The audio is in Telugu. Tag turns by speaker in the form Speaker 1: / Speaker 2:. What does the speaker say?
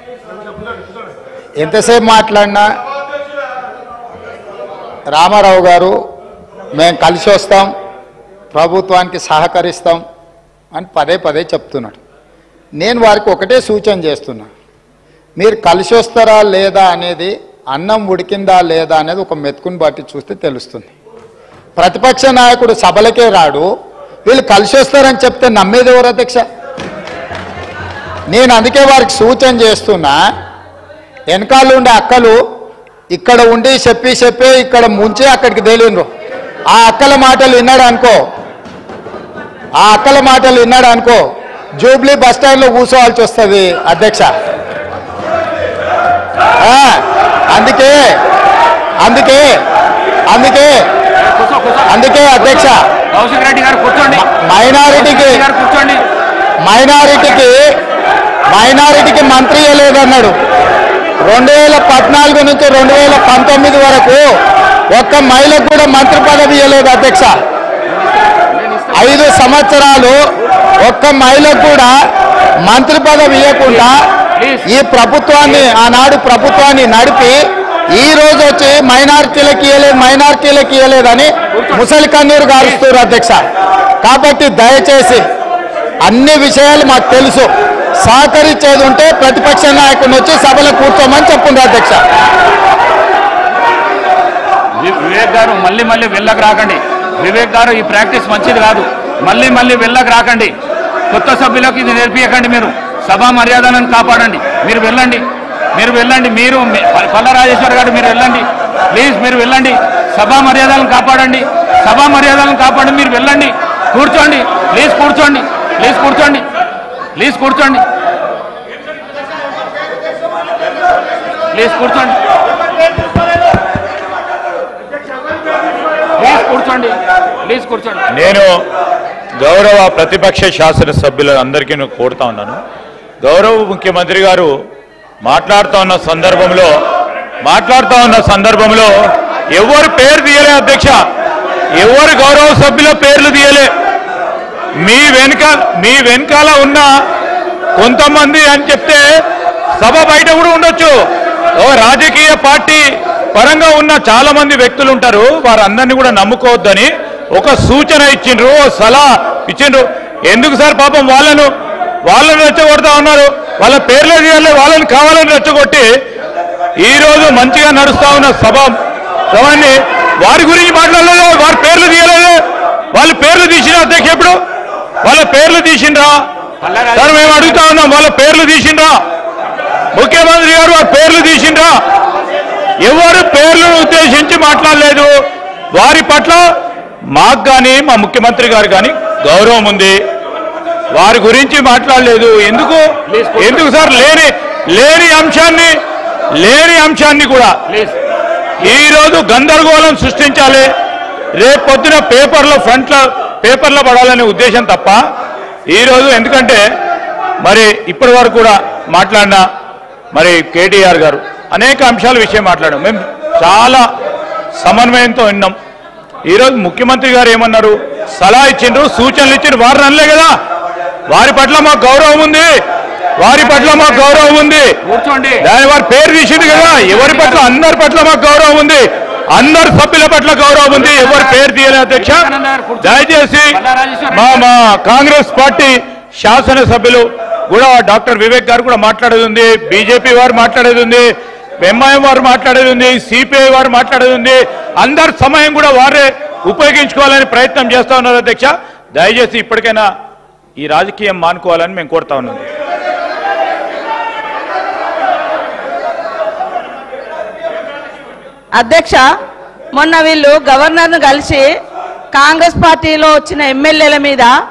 Speaker 1: ఎంతసేపు మాట్లాడినా రామారావు గారు మేము కలిసి వస్తాం ప్రభుత్వానికి సహకరిస్తాం అని పదే పదే చెప్తున్నాడు నేను వారికి ఒకటే సూచన చేస్తున్నా మీరు కలిసి వస్తారా లేదా అనేది అన్నం ఉడికిందా లేదా అనేది ఒక మెతుకుని బట్టి చూస్తే తెలుస్తుంది ప్రతిపక్ష నాయకుడు సభలకే రాడు వీళ్ళు కలిసి వస్తారని చెప్తే నమ్మేది ఎవరు అధ్యక్ష నేను అందుకే వారికి సూచన చేస్తున్నా వెనకాల ఉండే అక్కలు ఇక్కడ ఉండి చెప్పి చెప్పి ఇక్కడ ముంచి అక్కడికి తేలిండ్రు ఆ అక్కల మాటలు విన్నాడు అనుకో ఆ అక్కల మాటలు విన్నాడు అనుకో జూబ్లీ బస్ స్టాండ్లో కూర్చోవాల్సి వస్తుంది అధ్యక్ష ఆ, అందుకే అందుకే అందుకే
Speaker 2: కూర్చో కూర్చో
Speaker 1: అందుకే అధ్యక్ష
Speaker 2: కౌశిక్ రెడ్డి గారు కూర్చోండి
Speaker 1: మైనారిటీకి
Speaker 2: రెడ్డి గారు కూర్చోండి
Speaker 1: మైనారిటీకి మైనారిటీకి మంత్రి లేదన్నాడు రెండు వేల పద్నాలుగు నుంచి రెండు వేల పంతొమ్మిది వరకు ఒక్క మహిళకు కూడా మంత్రి పదవి ఇవ్వలేదు అధ్యక్ష ఐదు సంవత్సరాలు ఒక్క మహిళకు కూడా మంత్రి పదవి ఇవ్వకుండా ఈ ప్రభుత్వాన్ని ఆనాడు ప్రభుత్వాన్ని నడిపి ఈ రోజు వచ్చి మైనార్టీలకు ఇవ్వలేదు మైనార్టీలకు ఇవ్వలేదని ముసలి కన్నీరు గారుస్తారు అధ్యక్ష కాబట్టి దయచేసి అన్ని విషయాలు మాకు తెలుసు సహకరించేది ఉంటే ప్రతిపక్ష నాయకుడిని వచ్చి సభలో కూర్చోమని చెప్పుండ్రు అధ్యక్ష
Speaker 2: వి- వివేక్ గారు మళ్ళీ మళ్ళీ వెళ్ళకు రాకండి వివేక్ గారు ఈ ప్రాక్టీస్ మంచిది కాదు మళ్ళీ మళ్ళీ వెళ్ళకు రాకండి కొత్త సభ్యులకు ఇది నేర్పియకండి మీరు సభా మర్యాదలను కాపాడండి మీరు వెళ్ళండి మీరు వెళ్ళండి మీరు మీ- ప- పల్ల రాజేశ్వర్ గారు మీరు వెళ్ళండి ప్లీజ్ మీరు వెళ్ళండి సభా మర్యాదలను కాపాడండి సభా మర్యాదలను కాపాడండి మీరు వెళ్ళండి కూర్చోండి ప్లీజ్ కూర్చోండి ప్లీజ్ కూర్చోండి ప్లీజ్ కూర్చోండి ప్లీజ్ కూర్చోండి ప్లీజ్ కూర్చోండి ప్లీజ్ కూర్చోండి
Speaker 3: నేను గౌరవ ప్రతిపక్ష శాసనసభ్యుల అందరికీ నేను కోరుతా ఉన్నాను గౌరవ ముఖ్యమంత్రి గారు మాట్లాడుతూ ఉన్న సందర్భంలో మాట్లాడుతూ ఉన్న సందర్భంలో ఎవరు పేరు తీయలే అధ్యక్ష ఎవరు గౌరవ సభ్యుల పేర్లు తీయలే మీ వెనుక మీ వెనకాల ఉన్న కొంతమంది అని చెప్తే సభ బయట కూడా ఉండొచ్చు ఓ రాజకీయ పార్టీ పరంగా ఉన్న చాలా మంది వ్యక్తులు ఉంటారు వారందరినీ కూడా నమ్ముకోవద్దని ఒక సూచన ఇచ్చిండ్రు ఓ సలహా ఇచ్చిండ్రు ఎందుకు సార్ పాపం వాళ్ళను వాళ్ళని రెచ్చగొడతా ఉన్నారు వాళ్ళ పేర్లే తీయాలి వాళ్ళని కావాలని రెచ్చగొట్టి ఈ రోజు మంచిగా నడుస్తా ఉన్న సభ సభని వారి గురించి మాట్లాడలేదు వారి పేర్లు తీయలేదు వాళ్ళ పేర్లు తీసిన అధ్యక్ష ఎప్పుడు వాళ్ళ పేర్లు తీసిండ్రా సార్ మేము అడుగుతా ఉన్నాం వాళ్ళ పేర్లు తీసిండ్రా ముఖ్యమంత్రి గారు వారి పేర్లు తీసిండ్రా ఎవరు పేర్లను ఉద్దేశించి మాట్లాడలేదు వారి పట్ల మాకు కానీ మా ముఖ్యమంత్రి గారు కానీ గౌరవం ఉంది వారి గురించి మాట్లాడలేదు ఎందుకు ఎందుకు సార్ లేని లేని అంశాన్ని లేని అంశాన్ని కూడా
Speaker 2: ప్లీజ్
Speaker 3: ఈ రోజు గందరగోళం సృష్టించాలి రేపు పొద్దున పేపర్లో ఫ్రంట్లో పేపర్లో పడాలనే ఉద్దేశం తప్ప ఈ రోజు ఎందుకంటే మరి ఇప్పటి వరకు కూడా మాట్లాడిన మరి కేటీఆర్ గారు అనేక అంశాల విషయం మాట్లాడాం మేము చాలా సమన్వయంతో విన్నాం ఈరోజు ముఖ్యమంత్రి గారు ఏమన్నారు సలహా ఇచ్చిండ్రు సూచనలు ఇచ్చిండ్రు వారిని అనలే కదా వారి పట్ల మాకు గౌరవం ఉంది వారి పట్ల మాకు గౌరవం ఉంది
Speaker 2: కూర్చోండి
Speaker 3: దాని వారి పేరు తీసింది కదా ఎవరి పట్ల అందరి పట్ల మాకు గౌరవం ఉంది అందరు సభ్యుల పట్ల గౌరవం ఉంది ఎవరి పేరు తీయలేదు అధ్యక్ష దయచేసి మా మా కాంగ్రెస్ పార్టీ శాసనసభ్యులు కూడా డాక్టర్ వివేక్ గారు కూడా మాట్లాడేది ఉంది బీజేపీ వారు మాట్లాడేది ఉంది ఎంఐఎం వారు మాట్లాడేది ఉంది సిపిఐ వారు మాట్లాడేది ఉంది అందరి సమయం కూడా వారే ఉపయోగించుకోవాలని ప్రయత్నం చేస్తా ఉన్నారు అధ్యక్ష దయచేసి ఇప్పటికైనా ఈ రాజకీయం మానుకోవాలని మేము కోరుతా ఉన్నాం
Speaker 4: అధ్యక్ష మొన్న వీళ్ళు గవర్నర్ను కలిసి కాంగ్రెస్ పార్టీలో వచ్చిన ఎమ్మెల్యేల మీద